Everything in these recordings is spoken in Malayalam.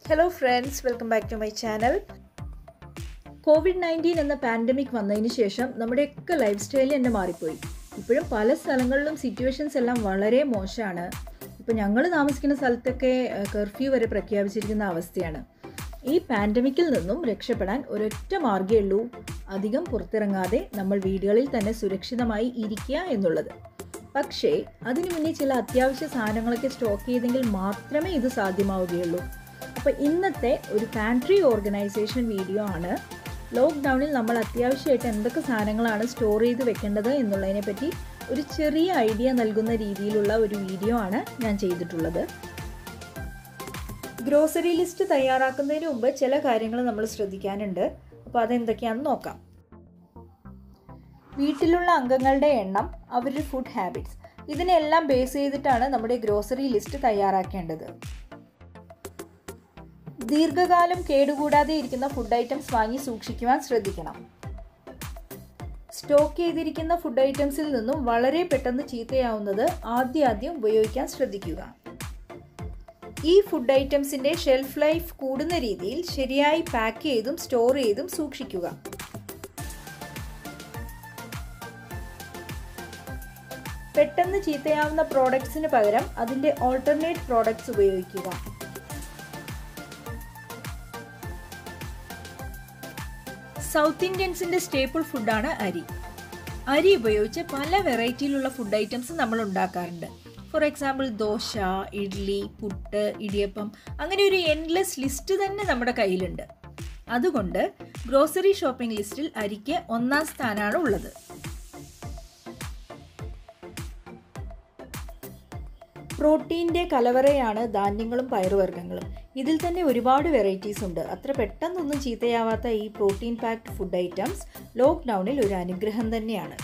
hello friends welcome back to my channel COVID nineteen എന്ന പാൻഡമിക് വന്നതിന് ശേഷം നമ്മുടെയൊക്കെ ലൈഫ് സ്റ്റൈൽ തന്നെ മാറിപ്പോയി ഇപ്പോഴും പല സ്ഥലങ്ങളിലും സിറ്റുവേഷൻസ് എല്ലാം വളരെ മോശമാണ് ഇപ്പോൾ ഞങ്ങൾ താമസിക്കുന്ന സ്ഥലത്തൊക്കെ കർഫ്യൂ വരെ പ്രഖ്യാപിച്ചിരിക്കുന്ന അവസ്ഥയാണ് ഈ പാൻഡമിക്കിൽ നിന്നും രക്ഷപ്പെടാൻ ഒരൊറ്റ മാർഗ്ഗമേ ഉള്ളൂ അധികം പുറത്തിറങ്ങാതെ നമ്മൾ വീടുകളിൽ തന്നെ സുരക്ഷിതമായി ഇരിക്കുക എന്നുള്ളത് പക്ഷേ അതിനു മുന്നേ ചില അത്യാവശ്യ സാധനങ്ങളൊക്കെ സ്റ്റോക്ക് ചെയ്തെങ്കിൽ മാത്രമേ ഇത് സാധ്യമാവുകയുള്ളൂ അപ്പോൾ ഇന്നത്തെ ഒരു പാൻട്രി ഓർഗനൈസേഷൻ വീഡിയോ ആണ് ലോക്ക്ഡൗണിൽ നമ്മൾ അത്യാവശ്യമായിട്ട് എന്തൊക്കെ സാധനങ്ങളാണ് സ്റ്റോർ ചെയ്ത് വെക്കേണ്ടത് എന്നുള്ളതിനെ പറ്റി ഒരു ചെറിയ ഐഡിയ നൽകുന്ന രീതിയിലുള്ള ഒരു വീഡിയോ ആണ് ഞാൻ ചെയ്തിട്ടുള്ളത് ഗ്രോസറി ലിസ്റ്റ് തയ്യാറാക്കുന്നതിന് മുമ്പ് ചില കാര്യങ്ങൾ നമ്മൾ ശ്രദ്ധിക്കാനുണ്ട് അപ്പോൾ അതെന്തൊക്കെയാണെന്ന് നോക്കാം വീട്ടിലുള്ള അംഗങ്ങളുടെ എണ്ണം അവരുടെ ഫുഡ് ഹാബിറ്റ്സ് ഇതിനെല്ലാം ബേസ് ചെയ്തിട്ടാണ് നമ്മുടെ ഗ്രോസറി ലിസ്റ്റ് തയ്യാറാക്കേണ്ടത് ദീർഘകാലം കേടുകൂടാതെ ഇരിക്കുന്ന ഫുഡ് ഐറ്റംസ് വാങ്ങി സൂക്ഷിക്കുവാൻ ശ്രദ്ധിക്കണം സ്റ്റോക്ക് ചെയ്തിരിക്കുന്ന ഫുഡ് ഐറ്റംസിൽ നിന്നും വളരെ പെട്ടെന്ന് ചീത്തയാവുന്നത് ആദ്യാദ്യം ഉപയോഗിക്കാൻ ശ്രദ്ധിക്കുക ഈ ഫുഡ് ഐറ്റംസിൻ്റെ ഷെൽഫ് ലൈഫ് കൂടുന്ന രീതിയിൽ ശരിയായി പാക്ക് ചെയ്തും സ്റ്റോർ ചെയ്തും സൂക്ഷിക്കുക പെട്ടെന്ന് ചീത്തയാവുന്ന പ്രോഡക്ട്സിന് പകരം അതിൻ്റെ ഓൾട്ടർനേറ്റ് പ്രോഡക്ട്സ് ഉപയോഗിക്കുക സൗത്ത് ഇന്ത്യൻസിൻ്റെ സ്റ്റേപ്പിൾ ഫുഡാണ് അരി അരി ഉപയോഗിച്ച് പല വെറൈറ്റിയിലുള്ള ഫുഡ് ഐറ്റംസ് നമ്മൾ ഉണ്ടാക്കാറുണ്ട് ഫോർ എക്സാമ്പിൾ ദോശ ഇഡ്ഡലി പുട്ട് ഇടിയപ്പം അങ്ങനെ ഒരു എൻലെസ് ലിസ്റ്റ് തന്നെ നമ്മുടെ കയ്യിലുണ്ട് അതുകൊണ്ട് ഗ്രോസറി ഷോപ്പിംഗ് ലിസ്റ്റിൽ അരിക്ക് ഒന്നാം സ്ഥാനമാണ് ഉള്ളത് പ്രോട്ടീൻ്റെ കലവറയാണ് ധാന്യങ്ങളും പയറുവർഗ്ഗങ്ങളും ഇതിൽ തന്നെ ഒരുപാട് വെറൈറ്റീസ് ഉണ്ട് അത്ര പെട്ടെന്നൊന്നും ചീത്തയാവാത്ത ഈ പ്രോട്ടീൻ പാക്ഡ് ഫുഡ് ഐറ്റംസ് ലോക്ക്ഡൗണിൽ ഒരു അനുഗ്രഹം തന്നെയാണ്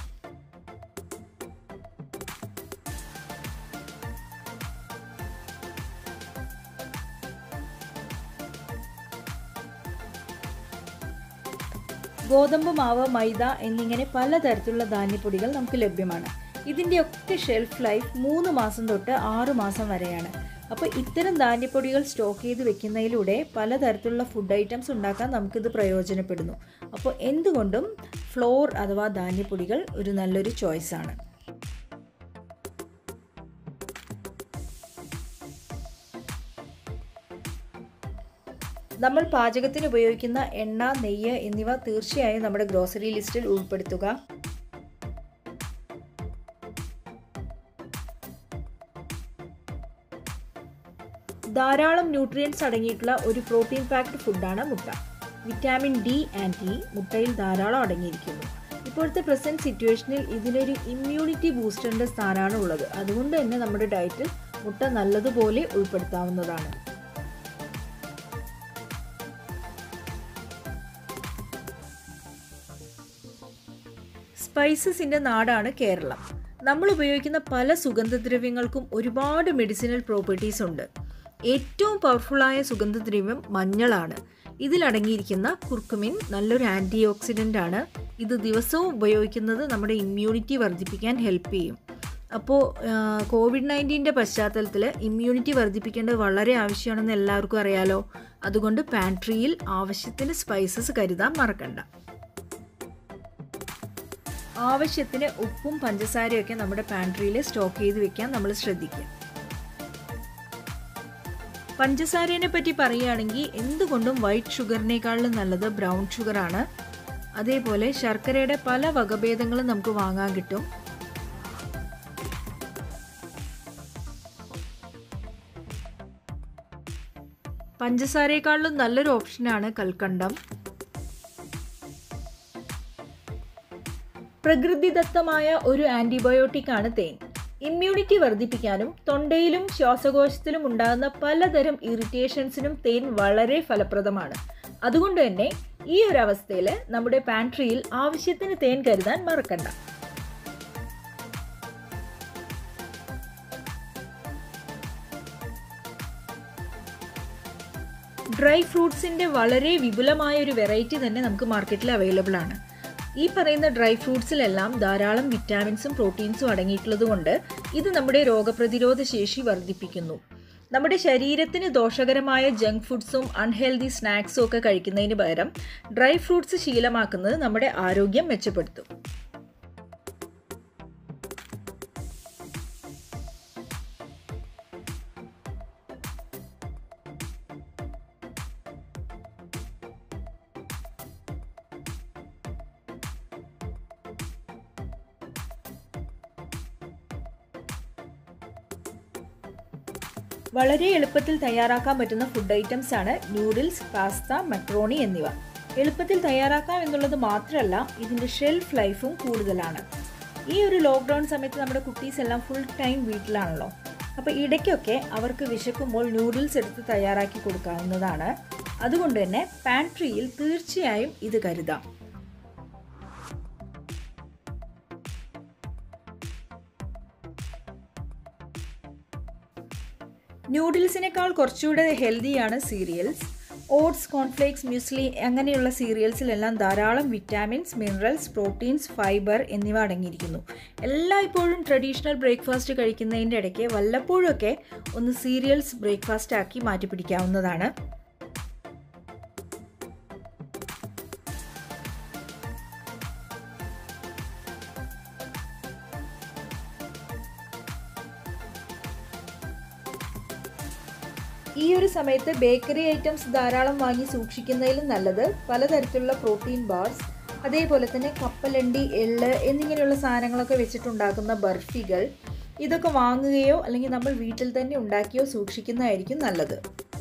ഗോതമ്പ് മാവ് മൈദ എന്നിങ്ങനെ പലതരത്തിലുള്ള ധാന്യപ്പൊടികൾ നമുക്ക് ലഭ്യമാണ് ഇതിൻ്റെയൊക്കെ ഷെൽഫ് ലൈഫ് മൂന്ന് മാസം തൊട്ട് ആറ് മാസം വരെയാണ് അപ്പോൾ ഇത്തരം ധാന്യപ്പൊടികൾ സ്റ്റോക്ക് ചെയ്ത് വെക്കുന്നതിലൂടെ പലതരത്തിലുള്ള ഫുഡ് ഐറ്റംസ് ഉണ്ടാക്കാൻ നമുക്കിത് പ്രയോജനപ്പെടുന്നു അപ്പോൾ എന്തുകൊണ്ടും ഫ്ലോർ അഥവാ ധാന്യപ്പൊടികൾ ഒരു നല്ലൊരു ചോയ്സാണ് നമ്മൾ പാചകത്തിന് ഉപയോഗിക്കുന്ന എണ്ണ നെയ്യ് എന്നിവ തീർച്ചയായും നമ്മുടെ ഗ്രോസറി ലിസ്റ്റിൽ ഉൾപ്പെടുത്തുക ധാരാളം ന്യൂട്രിയൻസ് അടങ്ങിയിട്ടുള്ള ഒരു പ്രോട്ടീൻ പാക്ഡ് ഫുഡാണ് മുട്ട വിറ്റാമിൻ ഡി ആൻഡ് ഇ മുട്ടയിൽ ധാരാളം അടങ്ങിയിരിക്കുന്നു ഇപ്പോഴത്തെ പ്രസൻറ്റ് സിറ്റുവേഷനിൽ ഇതിനൊരു ഇമ്മ്യൂണിറ്റി ബൂസ്റ്ററിൻ്റെ സ്ഥാനമാണ് ഉള്ളത് അതുകൊണ്ട് തന്നെ നമ്മുടെ ഡയറ്റിൽ മുട്ട നല്ലതുപോലെ ഉൾപ്പെടുത്താവുന്നതാണ് സ്പൈസസിൻ്റെ നാടാണ് കേരളം നമ്മൾ ഉപയോഗിക്കുന്ന പല സുഗന്ധദ്രവ്യങ്ങൾക്കും ഒരുപാട് മെഡിസിനൽ പ്രോപ്പർട്ടീസ് ഉണ്ട് ഏറ്റവും പവർഫുള്ളായ സുഗന്ധദ്രവ്യം മഞ്ഞളാണ് ഇതിലടങ്ങിയിരിക്കുന്ന കുർക്കുമിൻ നല്ലൊരു ആൻറ്റി ഓക്സിഡൻ്റ് ആണ് ഇത് ദിവസവും ഉപയോഗിക്കുന്നത് നമ്മുടെ ഇമ്മ്യൂണിറ്റി വർദ്ധിപ്പിക്കാൻ ഹെൽപ്പ് ചെയ്യും അപ്പോൾ കോവിഡ് നയൻറ്റീൻ്റെ പശ്ചാത്തലത്തിൽ ഇമ്മ്യൂണിറ്റി വർദ്ധിപ്പിക്കേണ്ടത് വളരെ ആവശ്യമാണെന്ന് എല്ലാവർക്കും അറിയാലോ അതുകൊണ്ട് പാൻട്രിയിൽ ആവശ്യത്തിന് സ്പൈസസ് കരുതാൻ മറക്കണ്ട ആവശ്യത്തിന് ഉപ്പും പഞ്ചസാരയും ഒക്കെ നമ്മുടെ പാൻട്രിയിൽ സ്റ്റോക്ക് ചെയ്ത് വെക്കാൻ നമ്മൾ ശ്രദ്ധിക്കുക പഞ്ചസാരേനെ പറ്റി പറയുകയാണെങ്കിൽ എന്തുകൊണ്ടും വൈറ്റ് ഷുഗറിനേക്കാളും നല്ലത് ബ്രൗൺ ഷുഗറാണ് അതേപോലെ ശർക്കരയുടെ പല വകഭേദങ്ങളും നമുക്ക് വാങ്ങാൻ കിട്ടും പഞ്ചസാരയെക്കാളും നല്ലൊരു ഓപ്ഷനാണ് കൽക്കണ്ടം പ്രകൃതിദത്തമായ ഒരു ആൻറ്റിബയോട്ടിക് ആണ് തേൻ ഇമ്മ്യൂണിറ്റി വർദ്ധിപ്പിക്കാനും തൊണ്ടയിലും ശ്വാസകോശത്തിലും ഉണ്ടാകുന്ന പലതരം ഇറിറ്റേഷൻസിനും തേൻ വളരെ ഫലപ്രദമാണ് അതുകൊണ്ട് തന്നെ ഈ ഒരു അവസ്ഥയിൽ നമ്മുടെ പാൻട്രിയിൽ ആവശ്യത്തിന് തേൻ കരുതാൻ മറക്കണ്ട ഡ്രൈ ഫ്രൂട്ട്സിൻ്റെ വളരെ വിപുലമായ ഒരു വെറൈറ്റി തന്നെ നമുക്ക് മാർക്കറ്റിൽ അവൈലബിൾ ആണ് ഈ പറയുന്ന ഡ്രൈ ഫ്രൂട്ട്സിലെല്ലാം ധാരാളം വിറ്റാമിൻസും പ്രോട്ടീൻസും അടങ്ങിയിട്ടുള്ളത് കൊണ്ട് ഇത് നമ്മുടെ രോഗപ്രതിരോധ ശേഷി വർദ്ധിപ്പിക്കുന്നു നമ്മുടെ ശരീരത്തിന് ദോഷകരമായ ജങ്ക് ഫുഡ്സും അൺഹെൽതി സ്നാക്സും ഒക്കെ കഴിക്കുന്നതിന് പകരം ഡ്രൈ ഫ്രൂട്ട്സ് ശീലമാക്കുന്നത് നമ്മുടെ ആരോഗ്യം മെച്ചപ്പെടുത്തും വളരെ എളുപ്പത്തിൽ തയ്യാറാക്കാൻ പറ്റുന്ന ഫുഡ് ഐറ്റംസ് ആണ് നൂഡിൽസ് പാസ്ത മക്രോണി എന്നിവ എളുപ്പത്തിൽ തയ്യാറാക്കാം എന്നുള്ളത് മാത്രമല്ല ഇതിൻ്റെ ഷെൽഫ് ലൈഫും കൂടുതലാണ് ഈ ഒരു ലോക്ക്ഡൗൺ സമയത്ത് നമ്മുടെ കുട്ടീസ് എല്ലാം ഫുൾ ടൈം വീട്ടിലാണല്ലോ അപ്പോൾ ഇടയ്ക്കൊക്കെ അവർക്ക് വിശക്കുമ്പോൾ നൂഡിൽസ് എടുത്ത് തയ്യാറാക്കി കൊടുക്കാവുന്നതാണ് അതുകൊണ്ട് തന്നെ പാൻട്രിയിൽ തീർച്ചയായും ഇത് കരുതാം നൂഡിൽസിനേക്കാൾ കുറച്ചുകൂടെ ഹെൽത്തിയാണ് സീരിയൽസ് ഓട്സ് കോൺഫ്ലേക്സ് മ്യൂസ്ലി അങ്ങനെയുള്ള സീരിയൽസിലെല്ലാം ധാരാളം വിറ്റാമിൻസ് മിനറൽസ് പ്രോട്ടീൻസ് ഫൈബർ എന്നിവ അടങ്ങിയിരിക്കുന്നു എല്ലായ്പ്പോഴും ട്രഡീഷണൽ ബ്രേക്ക്ഫാസ്റ്റ് കഴിക്കുന്നതിൻ്റെ ഇടയ്ക്ക് വല്ലപ്പോഴൊക്കെ ഒന്ന് സീരിയൽസ് ബ്രേക്ക്ഫാസ്റ്റ് ആക്കി മാറ്റിപ്പിടിക്കാവുന്നതാണ് ഈ ഒരു സമയത്ത് ബേക്കറി ഐറ്റംസ് ധാരാളം വാങ്ങി സൂക്ഷിക്കുന്നതിലും നല്ലത് പലതരത്തിലുള്ള പ്രോട്ടീൻ ബാർസ് അതേപോലെ തന്നെ കപ്പലണ്ടി എള്ള് എന്നിങ്ങനെയുള്ള സാധനങ്ങളൊക്കെ വെച്ചിട്ടുണ്ടാക്കുന്ന ബർഫികൾ ഇതൊക്കെ വാങ്ങുകയോ അല്ലെങ്കിൽ നമ്മൾ വീട്ടിൽ തന്നെ ഉണ്ടാക്കിയോ സൂക്ഷിക്കുന്നതായിരിക്കും നല്ലത്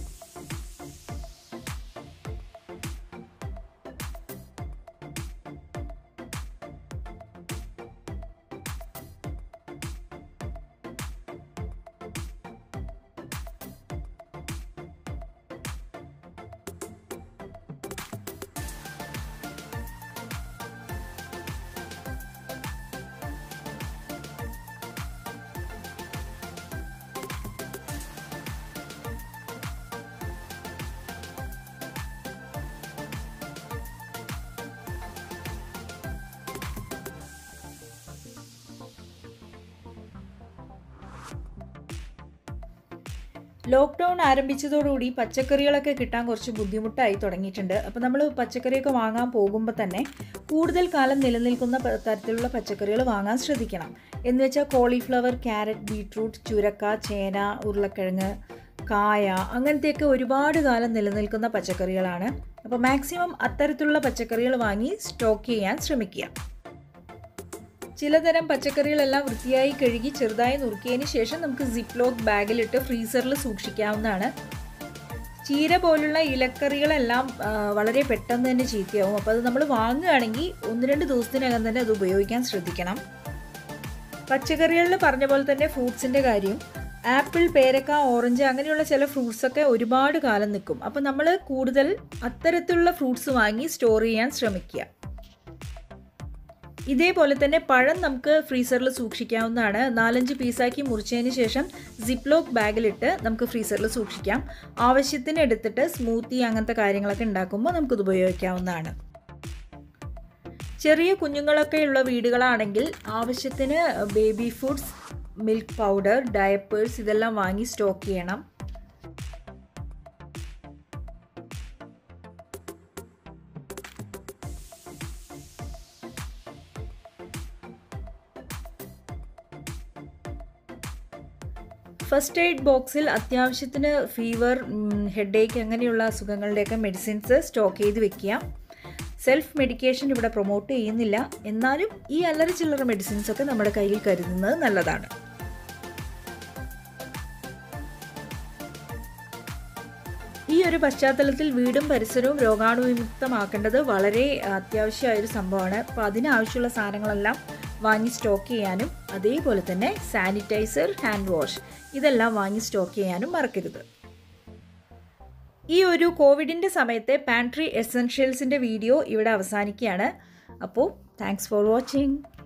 ലോക്ക്ഡൗൺ ആരംഭിച്ചതോടുകൂടി പച്ചക്കറികളൊക്കെ കിട്ടാൻ കുറച്ച് ബുദ്ധിമുട്ടായി തുടങ്ങിയിട്ടുണ്ട് അപ്പോൾ നമ്മൾ പച്ചക്കറിയൊക്കെ വാങ്ങാൻ പോകുമ്പോൾ തന്നെ കൂടുതൽ കാലം നിലനിൽക്കുന്ന പ- തരത്തിലുള്ള പച്ചക്കറികൾ വാങ്ങാൻ ശ്രദ്ധിക്കണം എന്ന് വെച്ചാൽ കോളിഫ്ലവർ ക്യാരറ്റ് ബീട്രൂട്ട് ചുരക്ക ചേന ഉരുളക്കിഴങ്ങ് കായ അങ്ങനത്തെയൊക്കെ ഒരുപാട് കാലം നിലനിൽക്കുന്ന പച്ചക്കറികളാണ് അപ്പോൾ മാക്സിമം അത്തരത്തിലുള്ള പച്ചക്കറികൾ വാങ്ങി സ്റ്റോക്ക് ചെയ്യാൻ ശ്രമിക്കുക ചിലതരം പച്ചക്കറികളെല്ലാം വൃത്തിയായി കഴുകി ചെറുതായി നുറുക്കിയതിന് ശേഷം നമുക്ക് സിപ്പ് ലോക്ക് ബാഗിലിട്ട് ഫ്രീസറിൽ സൂക്ഷിക്കാവുന്നതാണ് ചീര പോലുള്ള ഇലക്കറികളെല്ലാം ആ, വളരെ പെട്ടെന്ന് തന്നെ ചീത്തയാവും അപ്പോൾ അത് നമ്മൾ വാങ്ങുകയാണെങ്കിൽ ഒന്ന് രണ്ട് ദിവസത്തിനകം തന്നെ അത് ഉപയോഗിക്കാൻ ശ്രദ്ധിക്കണം പച്ചക്കറികളിൽ പറഞ്ഞ പോലെ തന്നെ ഫ്രൂട്ട്സിൻ്റെ കാര്യം ആപ്പിൾ പേരക്ക ഓറഞ്ച് അങ്ങനെയുള്ള ചില ഫ്രൂട്ട്സൊക്കെ ഒരുപാട് കാലം നിൽക്കും അപ്പോൾ നമ്മൾ കൂടുതൽ അത്തരത്തിലുള്ള ഫ്രൂട്ട്സ് വാങ്ങി സ്റ്റോർ ചെയ്യാൻ ശ്രമിക്കുക ഇതേപോലെ തന്നെ പഴം നമുക്ക് ഫ്രീസറിൽ സൂക്ഷിക്കാവുന്നതാണ് നാലഞ്ച് പീസാക്കി മുറിച്ചതിന് ശേഷം സിപ്പ് ലോക്ക് ബാഗിലിട്ട് നമുക്ക് ഫ്രീസറിൽ സൂക്ഷിക്കാം ആവശ്യത്തിന് എടുത്തിട്ട് സ്മൂത്തി അങ്ങനത്തെ കാര്യങ്ങളൊക്കെ ഉണ്ടാക്കുമ്പോൾ നമുക്കിത് ഉപയോഗിക്കാവുന്നതാണ് ചെറിയ കുഞ്ഞുങ്ങളൊക്കെ ഉള്ള വീടുകളാണെങ്കിൽ ആവശ്യത്തിന് baby foods milk powder diapers ഇതെല്ലാം വാങ്ങി സ്റ്റോക്ക് ചെയ്യണം ഫസ്റ്റ് എയ്ഡ് ബോക്സിൽ അത്യാവശ്യത്തിന് ഫീവർ ഹെഡേക്ക് അങ്ങനെയുള്ള അസുഖങ്ങളുടെയൊക്കെ മെഡിസിൻസ് സ്റ്റോക്ക് ചെയ്ത് വെക്കുക സെൽഫ് മെഡിക്കേഷൻ ഇവിടെ പ്രൊമോട്ട് ചെയ്യുന്നില്ല എന്നാലും ഈ അല്ലറ ചില്ലറ മെഡിസിൻസ് ഒക്കെ നമ്മുടെ കയ്യിൽ കരുതുന്നത് നല്ലതാണ് ഈ ഒരു പശ്ചാത്തലത്തിൽ വീടും പരിസരവും രോഗാണുവിമുക്തമാക്കേണ്ടത് വളരെ അത്യാവശ്യമായ ഒരു സംഭവമാണ് അപ്പോൾ അതിനാവശ്യമുള്ള സാധനങ്ങളെല്ലാം വാങ്ങി സ്റ്റോക്ക് ചെയ്യാനും അതേപോലെ തന്നെ സാനിറ്റൈസർ ഹാൻഡ് വാഷ് ഇതെല്ലാം വാങ്ങി സ്റ്റോക്ക് ചെയ്യാനും മറക്കരുത് ഈ ഒരു കോവിഡിൻ്റെ സമയത്തെ പാൻട്രി എസെൻഷ്യൽസിൻ്റെ വീഡിയോ ഇവിടെ അവസാനിക്കുകയാണ് അപ്പോൾ താങ്ക്സ് ഫോർ വാച്ചിങ്